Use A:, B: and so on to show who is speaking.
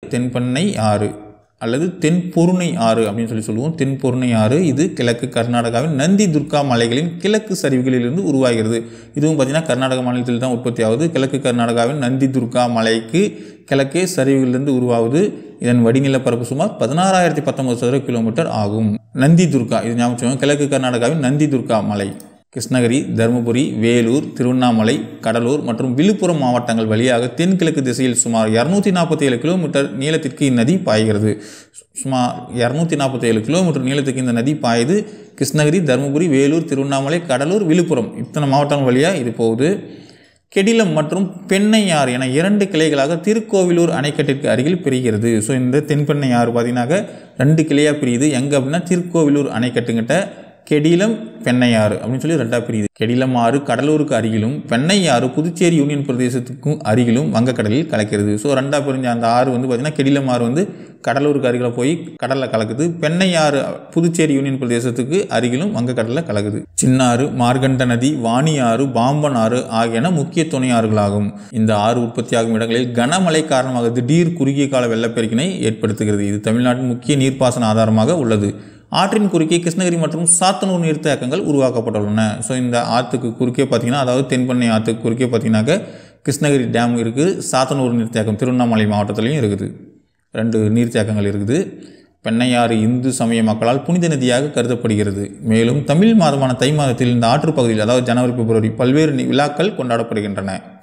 A: தென்பெண்ணை ஆறு அல்லது தென்பொருணை ஆறு அப்படின்னு சொல்லி சொல்லுவோம் தென்பொருணை ஆறு இது கிழக்கு கர்நாடகாவின் நந்தி துர்கா மலைகளின் கிழக்கு சரிவுகளிலிருந்து உருவாகிறது இதுவும் பார்த்திங்கன்னா கர்நாடக மாநிலத்தில் தான் உற்பத்தி ஆகுது கிழக்கு கர்நாடகாவின் நந்தி துர்கா மலைக்கு கிழக்கே சரிவுகளிலிருந்து உருவாகுது இதன் வடிநிலப்பரப்பு சுமார் பதினாறாயிரத்தி பத்தொன்பது சதுர கிலோமீட்டர் ஆகும் நந்தி துர்கா இது ஞாபகம் வச்சுக்கோங்க. கிழக்கு கர்நாடகாவின் நந்தி துர்கா மலை கிருஷ்ணகிரி தருமபுரி வேலூர் திருவண்ணாமலை கடலூர் மற்றும் விழுப்புரம் மாவட்டங்கள் வழியாக தென்கிழக்கு திசையில் சுமார் இரநூத்தி நாற்பத்தி ஏழு கிலோமீட்டர் நீளத்திற்கு இந்நதி பாய்கிறது சுமார் இரநூத்தி நாற்பத்தி ஏழு கிலோமீட்டர் நீளத்துக்கு இந்த நதி பாயுது கிருஷ்ணகிரி தருமபுரி வேலூர் திருவண்ணாமலை கடலூர் விழுப்புரம் இத்தனை மாவட்டங்கள் வழியாக இது போகுது கெடிலம் மற்றும் பெண்ணையாறு என இரண்டு கிளைகளாக திருக்கோவிலூர் அணைக்கட்டிற்கு அருகில் பிரிகிறது ஸோ இந்த தென்பெண்ணையாறு பார்த்தீங்கன்னாக்க ரெண்டு கிளையாக பிரியுது எங்கே அப்படின்னா திருக்கோவிலூர் அணைக்கட்டுங்கிட்ட கெடிலம் பெண்ணையாறு அப்படின்னு சொல்லி ரெண்டாக பிரியுது கெடிலம் ஆறு கடலூருக்கு அருகிலும் பெண்ணையாறு புதுச்சேரி யூனியன் பிரதேசத்துக்கும் அருகிலும் வங்கக்கடலில் கலக்கிறது ஸோ ரெண்டாக பிரிஞ்ச அந்த ஆறு வந்து பார்த்திங்கன்னா கெடிலம் ஆறு வந்து கடலூருக்கு அருகில் போய் கடலில் கலக்குது பெண்ணையாறு புதுச்சேரி யூனியன் பிரதேசத்துக்கு அருகிலும் வங்கக்கடலில் கலக்குது சின்னாறு மார்கண்ட நதி வாணியாறு பாம்பன் ஆறு ஆகியன முக்கிய துணை ஆறுகளாகும் இந்த ஆறு உற்பத்தியாகும் இடங்களில் கனமழை காரணமாக திடீர் குறுகிய கால வெள்ளப்பெருக்கினை ஏற்படுத்துகிறது இது தமிழ்நாட்டின் முக்கிய நீர்ப்பாசன ஆதாரமாக உள்ளது ஆற்றின் குறுக்கே கிருஷ்ணகிரி மற்றும் சாத்தனூர் நீர்த்தேக்கங்கள் உருவாக்கப்பட்டுள்ளன ஸோ இந்த ஆற்றுக்கு குறுக்கே பார்த்தீங்கன்னா அதாவது தென்பெண்ணை ஆற்றுக்கு குறுக்கே பார்த்தீங்கன்னாக்க கிருஷ்ணகிரி டேம் இருக்குது சாத்தனூர் நீர்த்தேக்கம் திருவண்ணாமலை மாவட்டத்துலேயும் இருக்குது ரெண்டு நீர்த்தேக்கங்கள் இருக்குது பெண்ணையாறு இந்து சமய மக்களால் புனித நதியாக கருதப்படுகிறது மேலும் தமிழ் மாதமான தை மாதத்தில் இந்த ஆற்று பகுதியில் அதாவது ஜனவரி பிப்ரவரி பல்வேறு நி- விழாக்கள் கொண்டாடப்படுகின்றன